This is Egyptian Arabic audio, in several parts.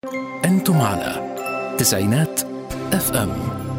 أنتم على تسعينات اف ام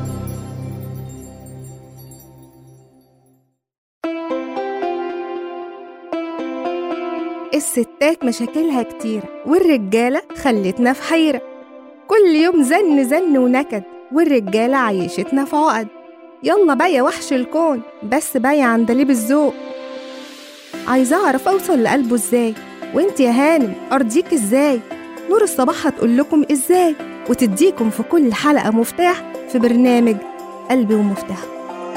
الستات مشاكلها كتير والرجالة خلتنا في حيرة كل يوم زن زن ونكد والرجالة عيشتنا في عقد يلا بقى يا وحش الكون بس بقى يا عندليب الذوق عايزة أعرف أوصل لقلبه إزاي وإنت يا هانم أرضيك إزاي نور الصباح هتقول لكم إزاي وتديكم في كل حلقة مفتاح في برنامج قلبي ومفتاحه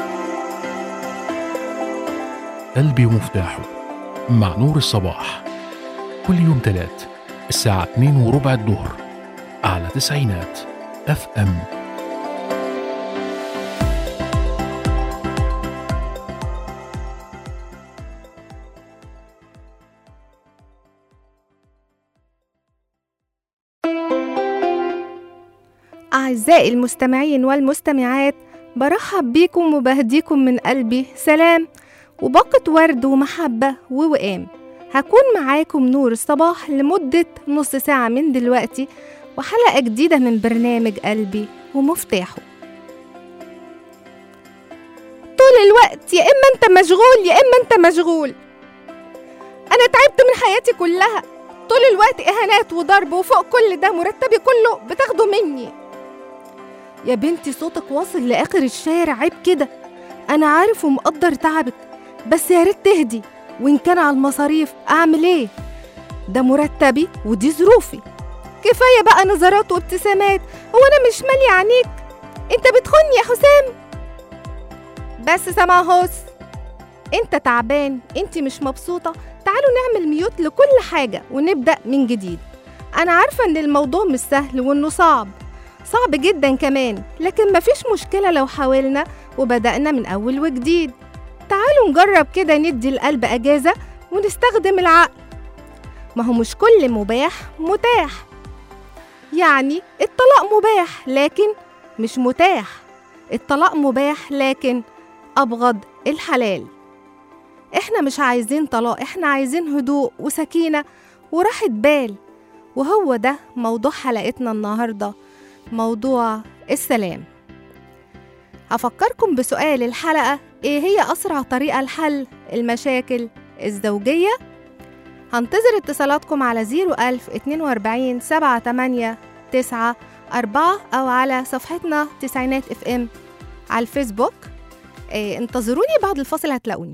قلبي ومفتاحه مع نور الصباح كل يوم تلات الساعة 2 وربع الظهر على تسعينات اف ام أعزائي المستمعين والمستمعات برحب بيكم وبهديكم من قلبي سلام وباقة ورد ومحبة ووئام هكون معاكم نور الصباح لمدة نص ساعة من دلوقتي وحلقة جديدة من برنامج قلبي ومفتاحه طول الوقت يا إما أنت مشغول يا إما أنت مشغول أنا تعبت من حياتي كلها طول الوقت إهانات وضرب وفوق كل ده مرتبي كله بتاخده مني يا بنتي صوتك واصل لآخر الشارع عيب كده أنا عارف ومقدر تعبك بس يا ريت تهدي وإن كان على المصاريف أعمل إيه؟ ده مرتبي ودي ظروفي كفاية بقى نظرات وابتسامات هو أنا مش مالي عينيك أنت بتخني يا حسام بس سما هوس أنت تعبان أنت مش مبسوطة تعالوا نعمل ميوت لكل حاجة ونبدأ من جديد أنا عارفة إن الموضوع مش سهل وإنه صعب صعب جدا كمان لكن مفيش مشكلة لو حاولنا وبدأنا من أول وجديد تعالوا نجرب كده ندي القلب أجازة ونستخدم العقل ما هو مش كل مباح متاح يعني الطلاق مباح لكن مش متاح الطلاق مباح لكن أبغض الحلال احنا مش عايزين طلاق احنا عايزين هدوء وسكينة وراحة بال وهو ده موضوع حلقتنا النهارده موضوع السلام هفكركم بسؤال الحلقة إيه هي أسرع طريقة لحل المشاكل الزوجية؟ هنتظر اتصالاتكم على 01000 42 78 9 4 أو على صفحتنا تسعينات اف ام على الفيسبوك إيه انتظروني بعد الفاصل هتلاقوني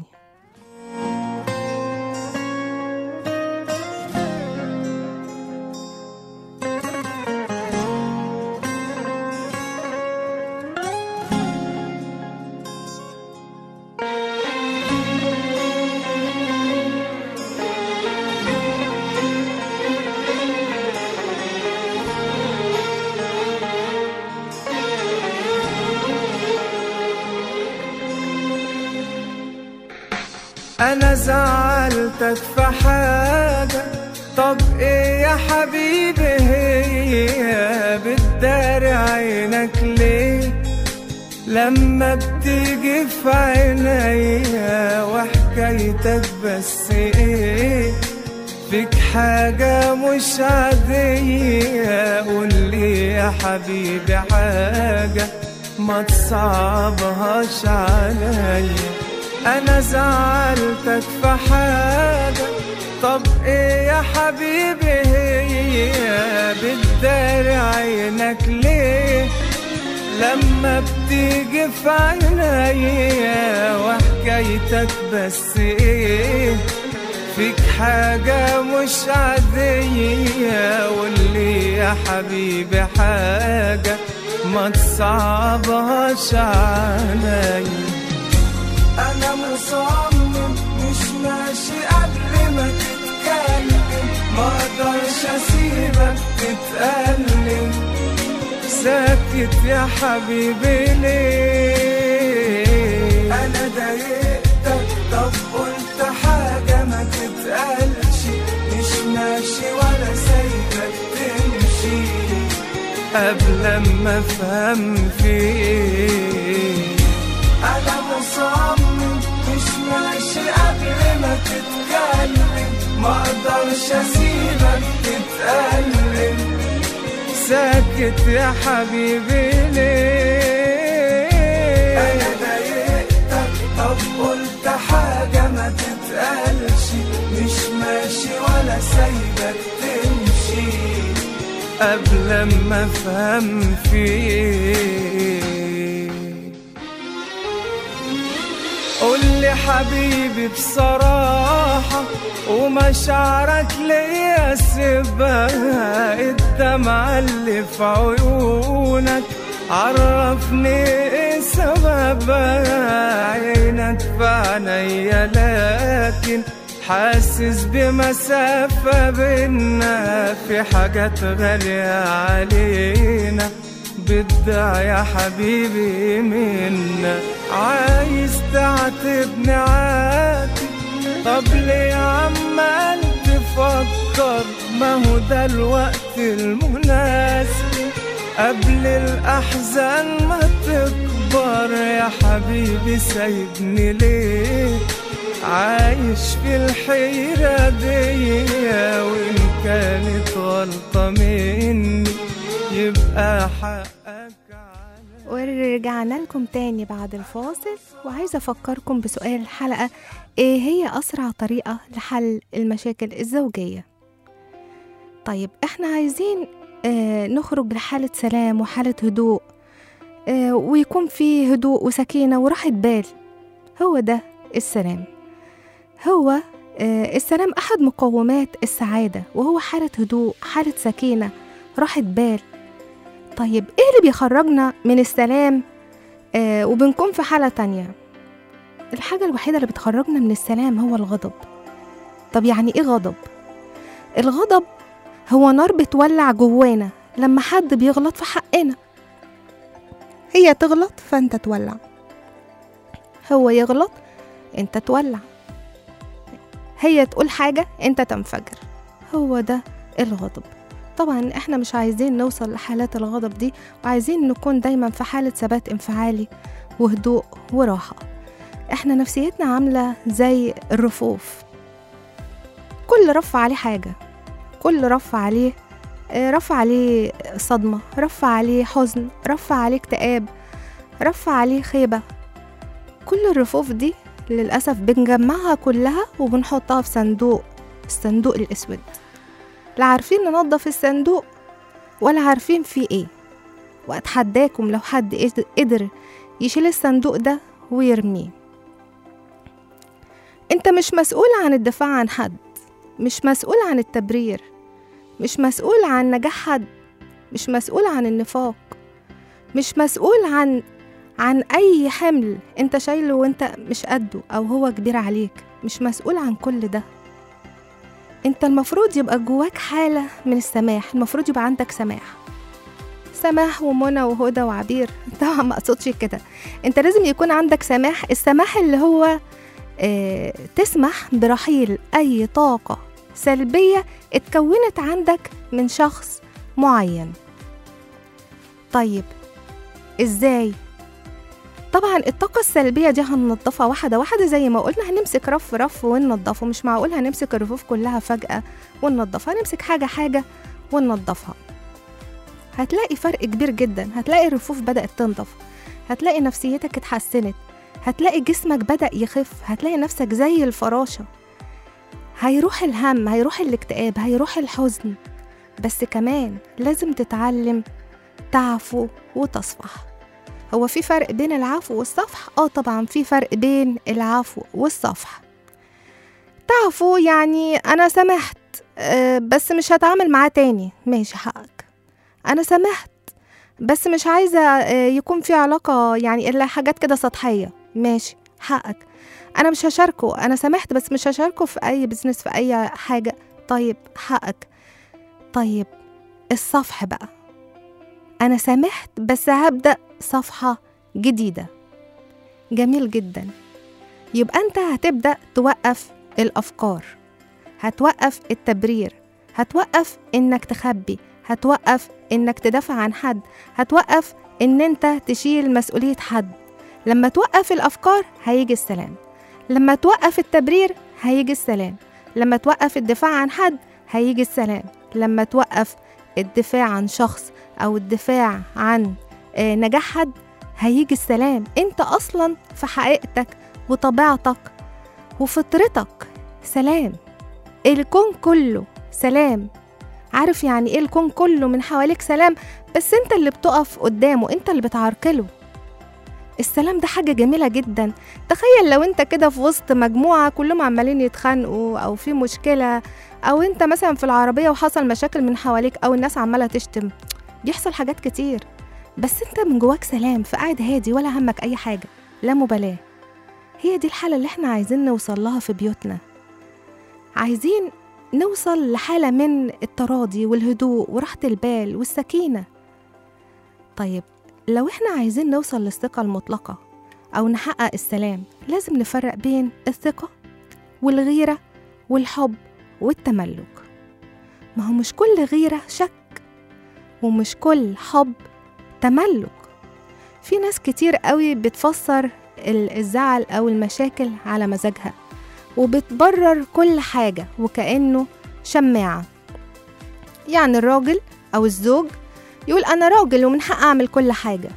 انا زعلتك في حاجة طب ايه يا حبيبي هي بتداري عينك ليه لما بتيجي في عينيا وحكايتك بس ايه فيك حاجة مش عادية قولي يا حبيبي حاجة ما تصعبهاش عليا انا زعلتك في حاجة طب ايه يا حبيبي هي بتداري عينك ليه لما بتيجي في عينيا وحكايتك بس ايه فيك حاجة مش عادية قولي يا حبيبي حاجة ما تصعبهاش عليا انا مصمم مش ماشي قبل ما تتكلم ما اقدرش اسيبك تتألم ساكت يا حبيبي ليه انا ضايقتك طب قلت حاجة ما تتقالش مش ماشي ولا سايبك تمشي قبل ما افهم فيك انا مصمم مش ماشي قبل ما تتكلم ما اقدرش اسيبك تتألم ساكت يا حبيبي ليه انا ضايقتك طب قلت حاجة ما تتقالش مش ماشي ولا سايبك تمشي قبل ما افهم فيك قول لي حبيبي بصراحة ومشاعرك ليا سيبها الدمعة اللي في عيونك عرفني ايه سببها عينك في عينيا لكن حاسس بمسافة بينا في حاجات غالية علينا بدع يا حبيبي منا عايز تعاتبني عاتب طب ليه عمال تفكر ما هو ده الوقت المناسب قبل الأحزان ما تكبر يا حبيبي سايبني ليه عايش في الحيرة دي وإن كانت غلطة مني يبقى حقك على ورجعنا لكم تاني بعد الفاصل وعايزة أفكركم بسؤال الحلقة إيه هي أسرع طريقة لحل المشاكل الزوجية طيب إحنا عايزين آه نخرج لحالة سلام وحالة هدوء آه ويكون في هدوء وسكينة وراحة بال هو ده السلام هو آه السلام أحد مقومات السعادة وهو حالة هدوء حالة سكينة راحة بال طيب ايه اللي بيخرجنا من السلام آه وبنكون في حالة تانية الحاجة الوحيدة اللي بتخرجنا من السلام هو الغضب طب يعني ايه غضب الغضب هو نار بتولع جوانا لما حد بيغلط في حقنا هي تغلط فانت تولع هو يغلط انت تولع هي تقول حاجة انت تنفجر هو ده الغضب طبعا احنا مش عايزين نوصل لحالات الغضب دي وعايزين نكون دايما في حالة ثبات انفعالي وهدوء وراحة احنا نفسيتنا عاملة زي الرفوف كل رف عليه حاجة كل رف عليه آه، رفع عليه صدمة رفع عليه حزن رفع عليه اكتئاب رفع عليه خيبة كل الرفوف دي للأسف بنجمعها كلها وبنحطها في صندوق الصندوق الأسود لا عارفين ننظف الصندوق ولا عارفين فيه ايه واتحداكم لو حد قد- قدر يشيل الصندوق ده ويرميه انت مش مسؤول عن الدفاع عن حد مش مسؤول عن التبرير مش مسؤول عن نجاح حد مش مسؤول عن النفاق مش مسؤول عن عن اي حمل انت شايله وانت مش قده او هو كبير عليك مش مسؤول عن كل ده انت المفروض يبقى جواك حالة من السماح المفروض يبقى عندك سماح سماح ومنى وهدى وعبير طبعا ما اقصدش كده انت لازم يكون عندك سماح السماح اللي هو اه تسمح برحيل اي طاقة سلبية اتكونت عندك من شخص معين طيب ازاي طبعا الطاقة السلبية دي هننضفها واحدة واحدة زي ما قلنا هنمسك رف رف وننضفه مش معقول هنمسك الرفوف كلها فجأة وننضفها هنمسك حاجة حاجة وننضفها هتلاقي فرق كبير جدا هتلاقي الرفوف بدأت تنضف هتلاقي نفسيتك اتحسنت هتلاقي جسمك بدأ يخف هتلاقي نفسك زي الفراشة هيروح الهم هيروح الاكتئاب هيروح الحزن بس كمان لازم تتعلم تعفو وتصفح هو في فرق بين العفو والصفح اه طبعا في فرق بين العفو والصفح تعفو يعني انا سمحت آه بس مش هتعامل معاه تاني ماشي حقك انا سمحت بس مش عايزة آه يكون في علاقة يعني إلا حاجات كده سطحية ماشي حقك أنا مش هشاركه أنا سمحت بس مش هشاركه في أي بزنس في أي حاجة طيب حقك طيب الصفح بقى أنا سمحت بس هبدأ صفحة جديدة جميل جدا يبقى أنت هتبدأ توقف الأفكار هتوقف التبرير هتوقف إنك تخبي هتوقف إنك تدافع عن حد هتوقف إن أنت تشيل مسؤولية حد لما توقف الأفكار هيجي السلام لما توقف التبرير هيجي السلام لما توقف الدفاع عن حد هيجي السلام لما توقف الدفاع عن شخص أو الدفاع عن آه، نجاح حد هيجي السلام انت أصلا في حقيقتك وطبيعتك وفطرتك سلام الكون كله سلام عارف يعني ايه الكون كله من حواليك سلام بس انت اللي بتقف قدامه انت اللي بتعرقله السلام ده حاجة جميلة جدا تخيل لو انت كده في وسط مجموعة كلهم عمالين يتخانقوا او في مشكلة او انت مثلا في العربية وحصل مشاكل من حواليك او الناس عمالة تشتم بيحصل حاجات كتير بس انت من جواك سلام فقاعد هادي ولا همك اي حاجة لا مبالاة هي دي الحالة اللي احنا عايزين نوصل لها في بيوتنا عايزين نوصل لحالة من التراضي والهدوء وراحة البال والسكينة طيب لو احنا عايزين نوصل للثقة المطلقة أو نحقق السلام لازم نفرق بين الثقة والغيرة والحب والتملك ما هو مش كل غيرة شك ومش كل حب تملك في ناس كتير قوي بتفسر ال- الزعل أو المشاكل على مزاجها وبتبرر كل حاجة وكأنه شماعة يعني الراجل أو الزوج يقول أنا راجل ومن حق أعمل كل حاجة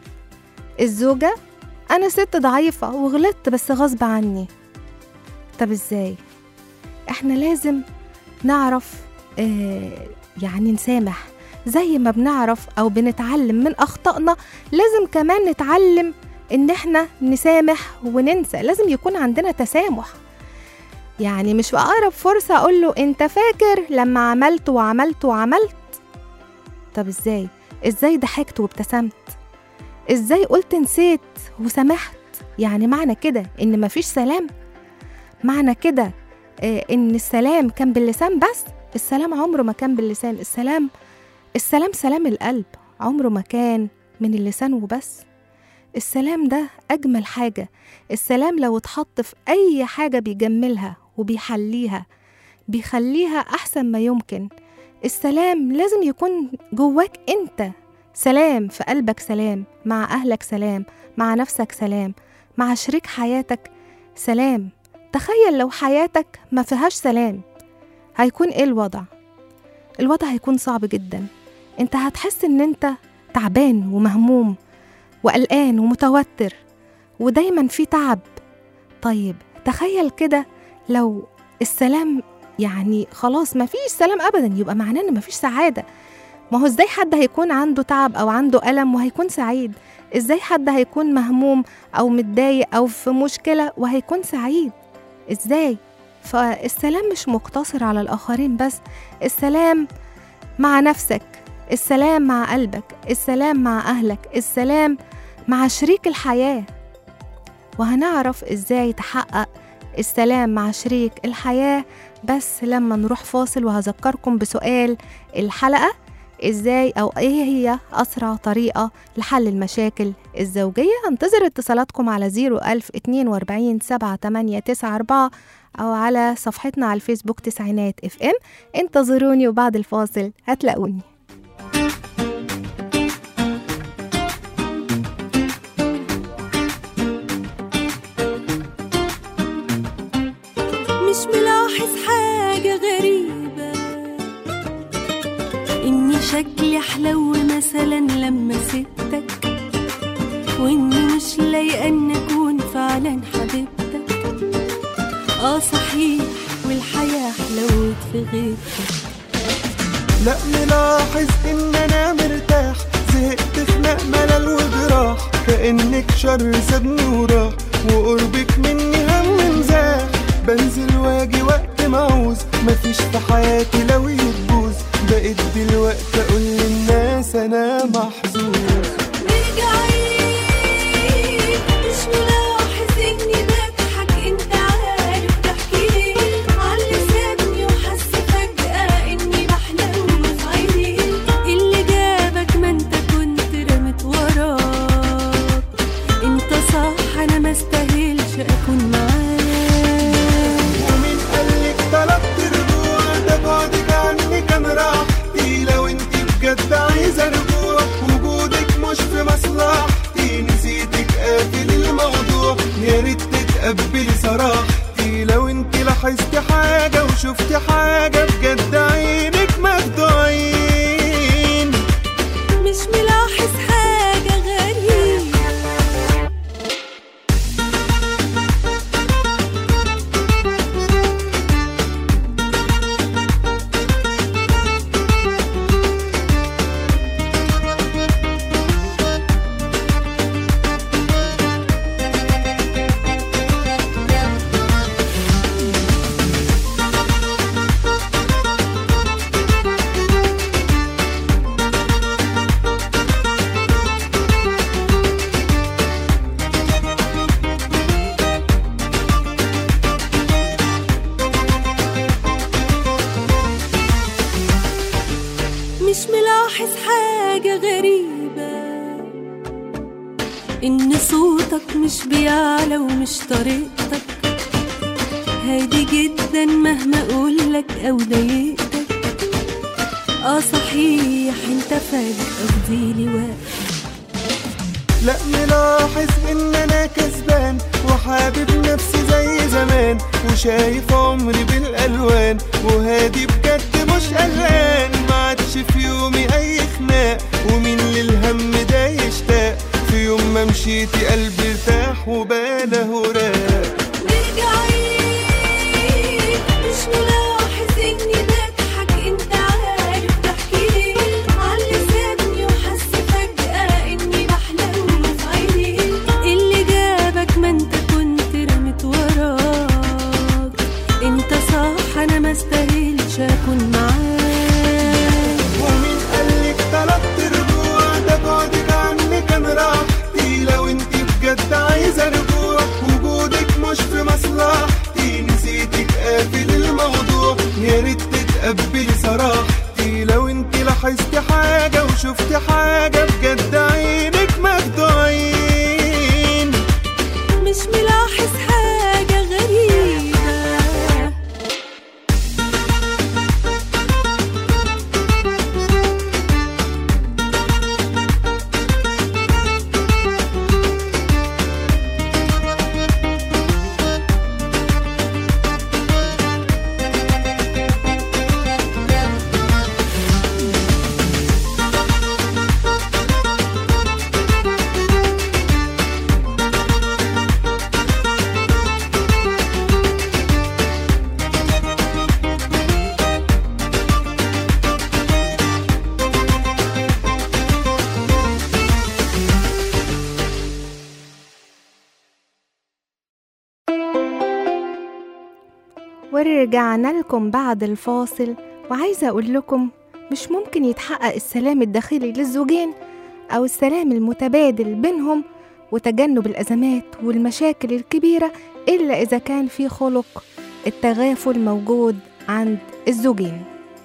الزوجة أنا ست ضعيفة وغلطت بس غصب عني طب إزاي؟ إحنا لازم نعرف آه يعني نسامح زي ما بنعرف أو بنتعلم من أخطائنا لازم كمان نتعلم إن إحنا نسامح وننسى لازم يكون عندنا تسامح يعني مش في أقرب فرصة أقول له أنت فاكر لما عملت وعملت وعملت طب إزاي؟ إزاي ضحكت وابتسمت؟ إزاي قلت نسيت وسامحت؟ يعني معنى كده إن مفيش سلام؟ معنى كده آه، إن السلام كان باللسان بس؟ السلام عمره ما كان باللسان السلام السلام سلام القلب عمره ما كان من اللسان وبس السلام ده أجمل حاجة السلام لو اتحط في أي حاجة بيجملها وبيحليها بيخليها أحسن ما يمكن السلام لازم يكون جواك أنت سلام في قلبك سلام مع أهلك سلام مع نفسك سلام مع شريك حياتك سلام تخيل لو حياتك ما فيهاش سلام هيكون إيه الوضع؟ الوضع هيكون صعب جدا انت هتحس ان انت تعبان ومهموم وقلقان ومتوتر ودايما في تعب طيب تخيل كده لو السلام يعني خلاص ما فيش سلام ابدا يبقى معناه ان ما فيش سعاده ما هو ازاي حد هيكون عنده تعب او عنده الم وهيكون سعيد ازاي حد هيكون مهموم او متضايق او في مشكله وهيكون سعيد ازاي فالسلام مش مقتصر على الاخرين بس السلام مع نفسك السلام مع قلبك السلام مع اهلك السلام مع شريك الحياه وهنعرف ازاي تحقق السلام مع شريك الحياه بس لما نروح فاصل وهذكركم بسؤال الحلقه ازاي او ايه هي اسرع طريقه لحل المشاكل الزوجيه هنتظر اتصالاتكم على 01042 7894 او على صفحتنا على الفيسبوك تسعينات اف ام انتظروني وبعد الفاصل هتلاقوني مش ملاحظ حاجة غريبة إني شكلي حلو مثلا لما سبتك وإني مش لايقة إن أكون فعلا حبيبتك آه صحيح والحياة حلوت في غيبتك لا ملاحظ ان انا مرتاح زهقت خناق ملل وجراح كانك شر سابني وراح وقربك مني هم مزاح بنزل واجي وقت ما عاوز مفيش في حياتي لو يتبوظ بقيت دلوقتي اقول للناس انا محظوظ رجعيت مش ملاحظ إني بضحك أنت عارف ضحكي ليه عاللي سابني وحس فجأة إني بحلم في عيني اللي جابك ما أنت كنت رمت وراك أنت صح أنا ما استاهلش أكون معاك ومين قالك طلبت رجوع ده بعدك عني كان راحتي لو انت بجد عايزه رجوع وجودك مش مش ملاحظ حاجة غريبة إن صوتك مش بيعلى ومش طريقتك هادي جدا مهما أقولك أو ضايقتك آه صحيح انت فجأة فضيلي واقف لا ملاحظ ان انا كسبان وحابب نفسي زي زمان وشايف عمري بالالوان وهادي بجد مش قلقان ما عادش في يومي اي خناق ومين للهم ده يشتاق في يوم ما مشيتي قلبي ارتاح وباله راق ورجعيت مش ملاحظ اني بضحك انت عارف ضحكي ليه على سابني وحس فجأة اني بحلم في عيني اللي جابك ما انت كنت رمت وراك انت صح انا ما استاهلش اكون معاك ومين قالك طلبت رجوع ده بعدك عني كان راحتي لو انت بجد عايزه رجوع وجودك مش في مصلحتي نسيتك قافل الموضوع يا ريت تتقبلي صراحتي لو انت لاحظتي حاجه وشفتي حاجه بجد عينك مخدوعين مش ملاحظ حاجة غريبة ورجعنا لكم بعد الفاصل وعايزة أقول لكم مش ممكن يتحقق السلام الداخلي للزوجين أو السلام المتبادل بينهم وتجنب الأزمات والمشاكل الكبيرة إلا إذا كان في خلق التغافل موجود عند الزوجين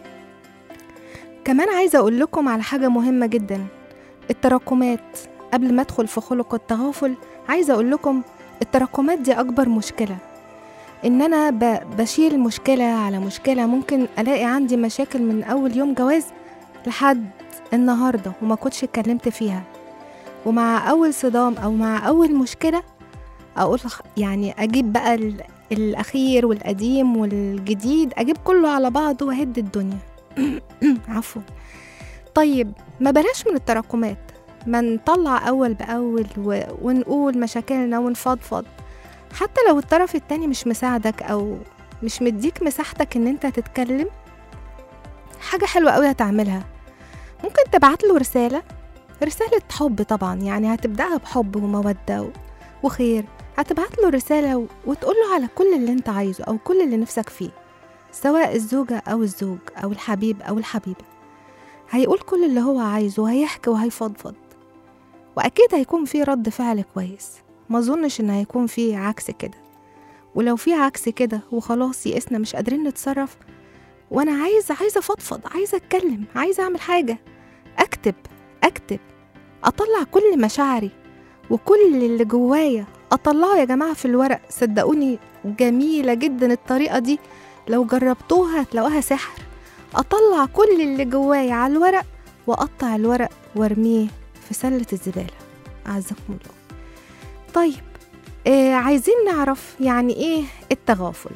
كمان عايزة أقول لكم على حاجة مهمة جدا التراكمات قبل ما أدخل في خلق التغافل عايزة أقول لكم التراكمات دي أكبر مشكلة ان انا ب- بشيل مشكله على مشكله ممكن الاقي عندي مشاكل من اول يوم جواز لحد النهارده وما كنتش اتكلمت فيها ومع اول صدام او مع اول مشكله اقول خ- يعني اجيب بقى ال- الاخير والقديم والجديد اجيب كله على بعضه واهد الدنيا عفوا طيب ما بلاش من التراكمات ما نطلع اول باول و... ونقول مشاكلنا ونفضفض حتى لو الطرف التاني مش مساعدك او مش مديك مساحتك ان انت تتكلم حاجة حلوة قوي هتعملها ممكن تبعت له رسالة رسالة حب طبعا يعني هتبدأها بحب ومودة و- وخير هتبعت له رسالة و- وتقول له على كل اللي انت عايزه او كل اللي نفسك فيه سواء الزوجة او الزوج او الحبيب او الحبيبة هيقول كل اللي هو عايزه وهيحكي وهيفضفض واكيد هيكون في رد فعل كويس ما اظنش ان هيكون في عكس كده ولو في عكس كده وخلاص يئسنا مش قادرين نتصرف وانا عايزه عايزه افضفض عايزه اتكلم عايزه اعمل حاجه اكتب اكتب اطلع كل مشاعري وكل اللي جوايا اطلعه يا جماعه في الورق صدقوني جميله جدا الطريقه دي لو جربتوها هتلاقوها سحر اطلع كل اللي جوايا على الورق واقطع الورق وارميه في سله الزباله اعزكم الله طيب آه عايزين نعرف يعني ايه التغافل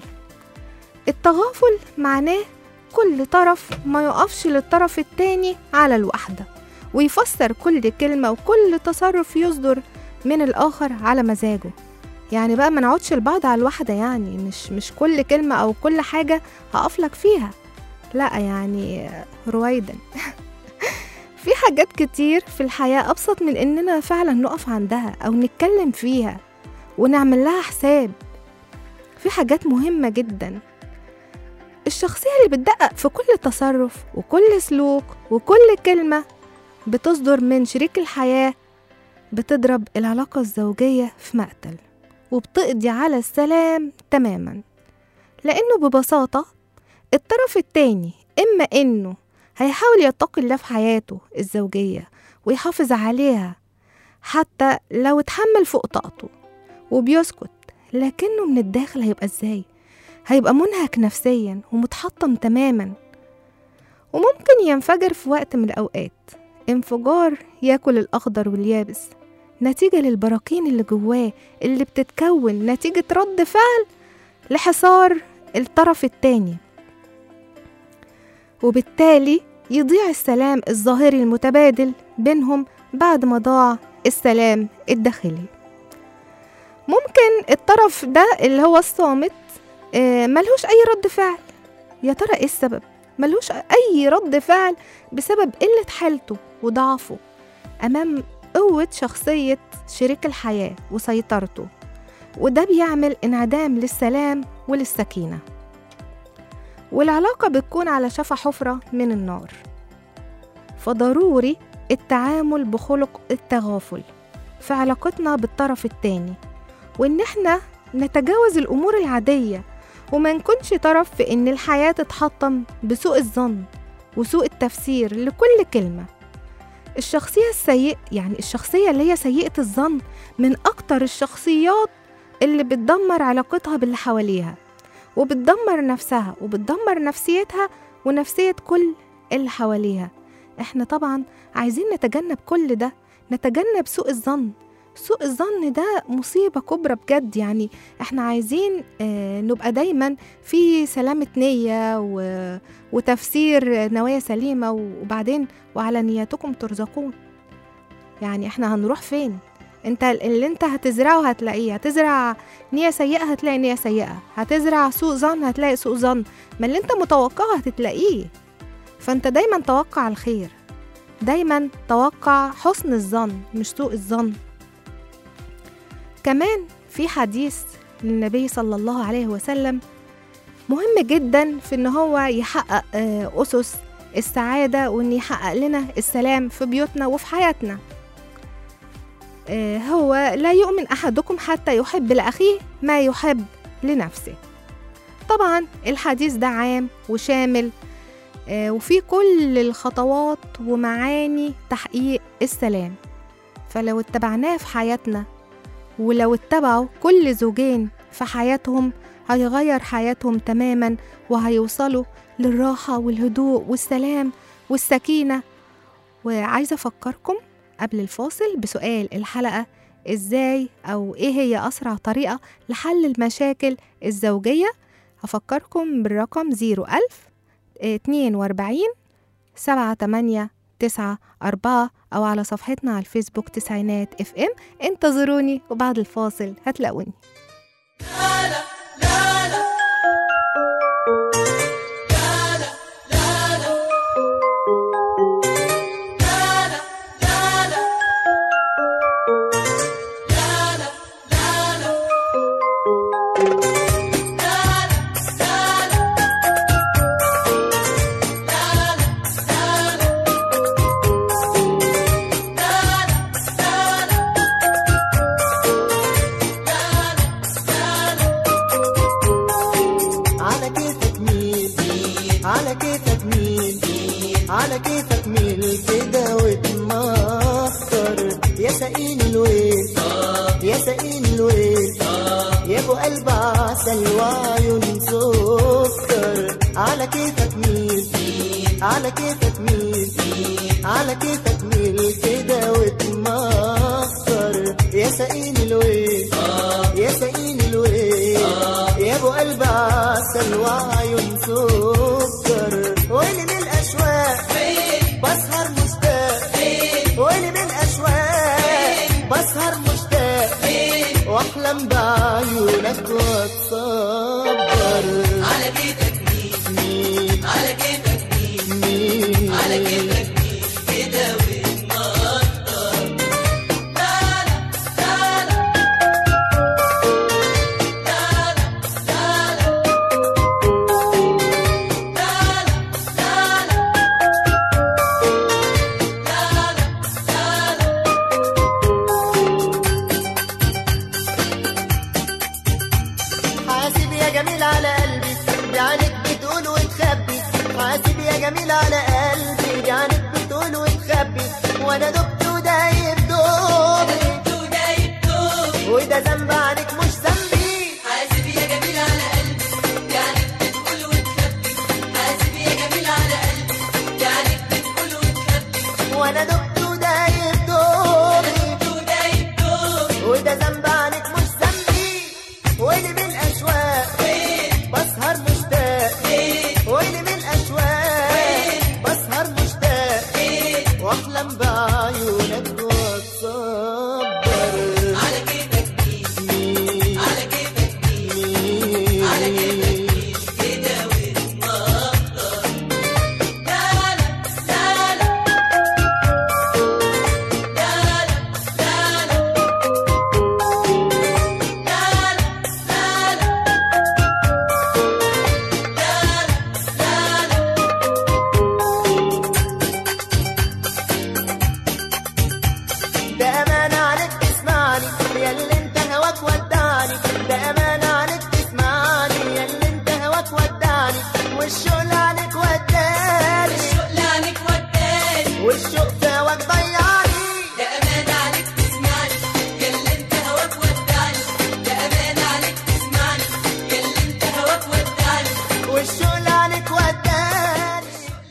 التغافل معناه كل طرف ما يقفش للطرف التاني على الوحدة ويفسر كل كلمة وكل تصرف يصدر من الآخر على مزاجه يعني بقى ما نقعدش لبعض على الواحدة يعني مش مش كل كلمة أو كل حاجة هقفلك فيها لا يعني رويدا في حاجات كتير في الحياة أبسط من إننا فعلا نقف عندها أو نتكلم فيها ونعمل لها حساب في حاجات مهمة جدا الشخصية اللي بتدقق في كل تصرف وكل سلوك وكل كلمة بتصدر من شريك الحياة بتضرب العلاقة الزوجية في مقتل وبتقضي على السلام تماما لأنه ببساطة الطرف التاني إما إنه هيحاول يتقي الله في حياته الزوجية ويحافظ عليها حتى لو اتحمل فوق طاقته وبيسكت لكنه من الداخل هيبقى ازاي هيبقى منهك نفسيا ومتحطم تماما وممكن ينفجر في وقت من الأوقات انفجار ياكل الأخضر واليابس نتيجة للبراكين اللي جواه اللي بتتكون نتيجة رد فعل لحصار الطرف التاني وبالتالي يضيع السلام الظاهري المتبادل بينهم بعد ما ضاع السلام الداخلي ممكن الطرف ده اللي هو الصامت آه، ملهوش أي رد فعل يا ترى إيه السبب؟ ملهوش أي رد فعل بسبب قلة حالته وضعفه أمام قوة شخصية شريك الحياة وسيطرته وده بيعمل انعدام للسلام وللسكينة والعلاقة بتكون على شفا حفرة من النار فضروري التعامل بخلق التغافل في علاقتنا بالطرف التاني وإن احنا نتجاوز الأمور العادية وما نكونش طرف في إن الحياة تتحطم بسوء الظن وسوء التفسير لكل كلمة الشخصية السيئة يعني الشخصية اللي هي سيئة الظن من أكتر الشخصيات اللي بتدمر علاقتها باللي حواليها وبتدمر نفسها وبتدمر نفسيتها ونفسية كل اللي حواليها احنا طبعا عايزين نتجنب كل ده نتجنب سوء الظن سوء الظن ده مصيبة كبرى بجد يعني احنا عايزين اه نبقى دايما في سلامة نية و... وتفسير نوايا سليمة وبعدين وعلى نياتكم ترزقون يعني احنا هنروح فين انت اللي انت هتزرعه هتلاقيه هتزرع نية سيئة هتلاقي نية سيئة هتزرع سوء ظن هتلاقي سوء ظن ما اللي انت متوقعه هتتلاقيه فانت دايما توقع الخير دايما توقع حسن الظن مش سوء الظن كمان في حديث للنبي صلى الله عليه وسلم مهم جدا في ان هو يحقق آه، اسس السعاده وان يحقق لنا السلام في بيوتنا وفي حياتنا آه، هو لا يؤمن احدكم حتى يحب لاخيه ما يحب لنفسه طبعا الحديث ده عام وشامل آه، وفيه كل الخطوات ومعاني تحقيق السلام فلو اتبعناه في حياتنا ولو اتبعوا كل زوجين في حياتهم هيغير حياتهم تماما وهيوصلوا للراحة والهدوء والسلام والسكينة وعايزة أفكركم قبل الفاصل بسؤال الحلقة إزاي أو إيه هي أسرع طريقة لحل المشاكل الزوجية هفكركم بالرقم 01000 42 سبعة تمانية تسعة أربعة أو على صفحتنا على الفيسبوك تسعينات اف ام انتظروني وبعد الفاصل هتلاقوني على كيفك مين على كيفك مين على كيفك مين كده وتمخر يا سقين الويل يا سقين الويل يا ابو قلب عسل وعيون سكر على كيفك مين على كيفك مين على كيفك مين كده وتمخر يا سقين الويل يا سقين الويل يا ابو قلب عسل وعيون سكر ويلي من الاشواق بسهر مشتاق ويلي من الاشواق بسهر مشتاق واحلم بعيونك واتصبر على كيفك مين على كيفك مين على كيفك وانا دبت ودايب دوبي وده ذنب عنك مش ذنبي ويلي من الاشواق بسهر مشتاق ويلي من الاشواق بسهر مشتاق واحلم بعيونك واتصبر على كيفك على كيفك على كيفك ده أمان عليك تسمعني يا اللي انت هواك ودعني ده أمان عليك تسمعني يا اللي انت هواك ودعني والشغل عليك وداني والشوق في هواك ضيعني والشغل عليك وداني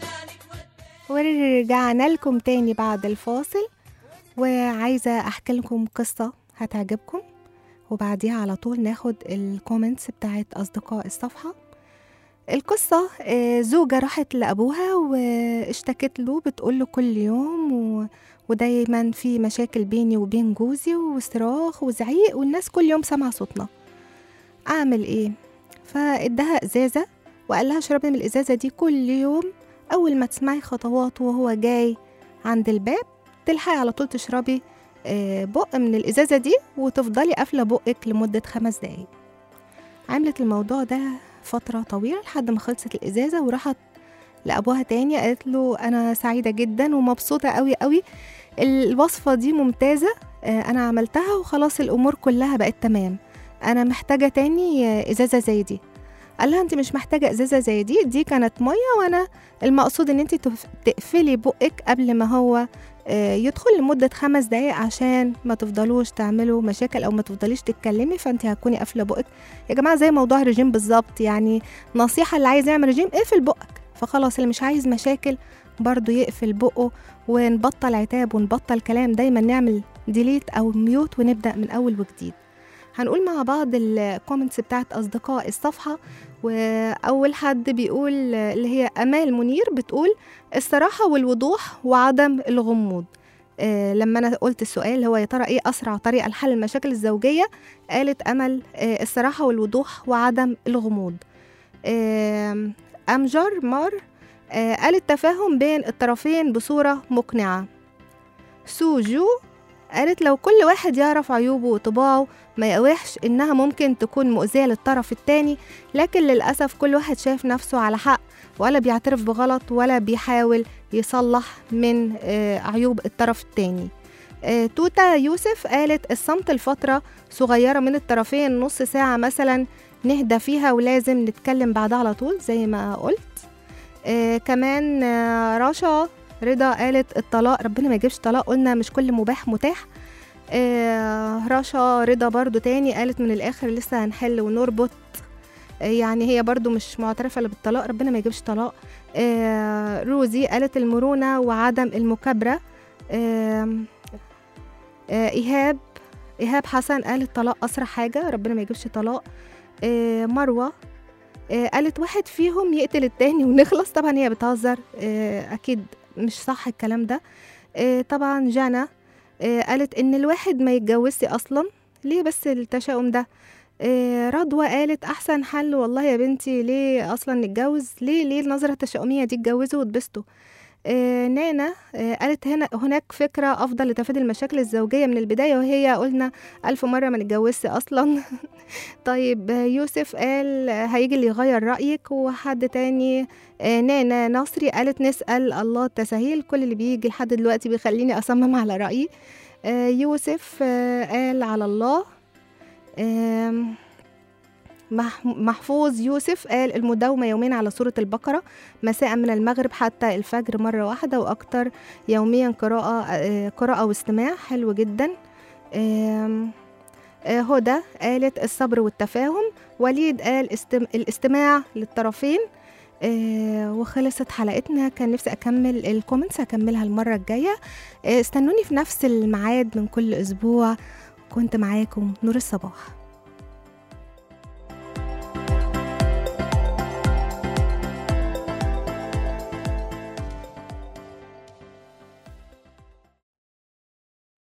ورجعنا لكم تاني بعد الفاصل وعايزة أحكي لكم قصة هتعجبكم وبعديها على طول ناخد الكومنتس بتاعت أصدقاء الصفحة القصة آه، زوجة راحت لأبوها واشتكت له بتقول له كل يوم و... ودايما في مشاكل بيني وبين جوزي وصراخ وزعيق والناس كل يوم سامعة صوتنا أعمل إيه؟ فإدها إزازة وقال لها اشربي من الإزازة دي كل يوم أول ما تسمعي خطوات وهو جاي عند الباب تلحقي على طول تشربي آه، بق من الإزازة دي وتفضلي قافلة بقك لمدة خمس دقايق عملت الموضوع ده فترة طويلة لحد ما خلصت الإزازة وراحت لأبوها تاني قالت له أنا سعيدة جدا ومبسوطة قوي قوي الوصفة دي ممتازة آه، أنا عملتها وخلاص الأمور كلها بقت تمام أنا محتاجة تاني آه، إزازة زي دي قال لها انت مش محتاجة ازازة زي دي دي كانت مية وانا المقصود ان انت تف- تقفلي بقك قبل ما هو آه، يدخل لمدة خمس دقايق عشان ما تفضلوش تعملوا مشاكل او ما تفضليش تتكلمي فانت هتكوني قافلة بقك يا جماعة زي موضوع الرجيم بالظبط يعني نصيحة اللي عايز يعمل رجيم اقفل بقك فخلاص اللي مش عايز مشاكل برضو يقفل بقه ونبطل عتاب ونبطل كلام دايما نعمل ديليت او ميوت ونبدأ من اول وجديد هنقول مع بعض الكومنتس بتاعت اصدقاء الصفحه واول حد بيقول اللي هي امال منير بتقول الصراحه والوضوح وعدم الغموض آه، لما انا قلت السؤال هو يا ترى ايه اسرع طريقه لحل المشاكل الزوجيه قالت امل آه، الصراحه والوضوح وعدم الغموض آم، امجر مار آه، قال التفاهم بين الطرفين بصوره مقنعه سوجو قالت لو كل واحد يعرف عيوبه وطباعه ما يقاوحش إنها ممكن تكون مؤذية للطرف التاني لكن للأسف كل واحد شايف نفسه على حق ولا بيعترف بغلط ولا بيحاول يصلح من آه، عيوب الطرف التاني آه، توتا يوسف قالت الصمت لفترة صغيرة من الطرفين نص ساعة مثلا نهدى فيها ولازم نتكلم بعدها على طول زي ما قلت آه كمان آه رشا رضا قالت الطلاق ربنا ما يجيبش طلاق قلنا مش كل مباح متاح آه رشا رضا برضو تاني قالت من الآخر لسه هنحل ونربط آه يعني هي برضو مش معترفة إلا بالطلاق ربنا ما يجيبش طلاق آه روزي قالت المرونة وعدم المكابرة آه آه إيهاب إيهاب حسن قال الطلاق أسرع حاجة ربنا ما يجيبش طلاق آه مروة آه قالت واحد فيهم يقتل التاني ونخلص طبعا هي بتهزر آه أكيد مش صح الكلام ده آه طبعا جانا آه قالت إن الواحد ما يتجوزش أصلا ليه بس التشاؤم ده آه رضوى قالت أحسن حل والله يا بنتي ليه أصلا نتجوز ليه ليه النظرة التشاؤمية دي اتجوزوا واتبسطوا آه نانا آه قالت هنا هناك فكرة أفضل لتفادي المشاكل الزوجية من البداية وهي قلنا ألف مرة ما نتجوزش أصلا طيب آه، يوسف قال آه، هيجي اللي يغير رأيك وحد تاني آه، نانا نصري قالت نسأل الله التسهيل كل اللي بيجي لحد دلوقتي بيخليني أصمم على رأيي آه، يوسف آه، قال على الله آم، مح- محفوظ يوسف قال المداومة يومين على سورة البقرة مساء من المغرب حتى الفجر مرة واحدة وأكتر يوميا قراءة آه، قراءة واستماع حلو جدا آم، آه، هدى قالت الصبر والتفاهم وليد قال استم... الاستماع للطرفين آه وخلصت حلقتنا كان نفسي اكمل الكومنتس هكملها المره الجايه آه استنوني في نفس الميعاد من كل اسبوع كنت معاكم نور الصباح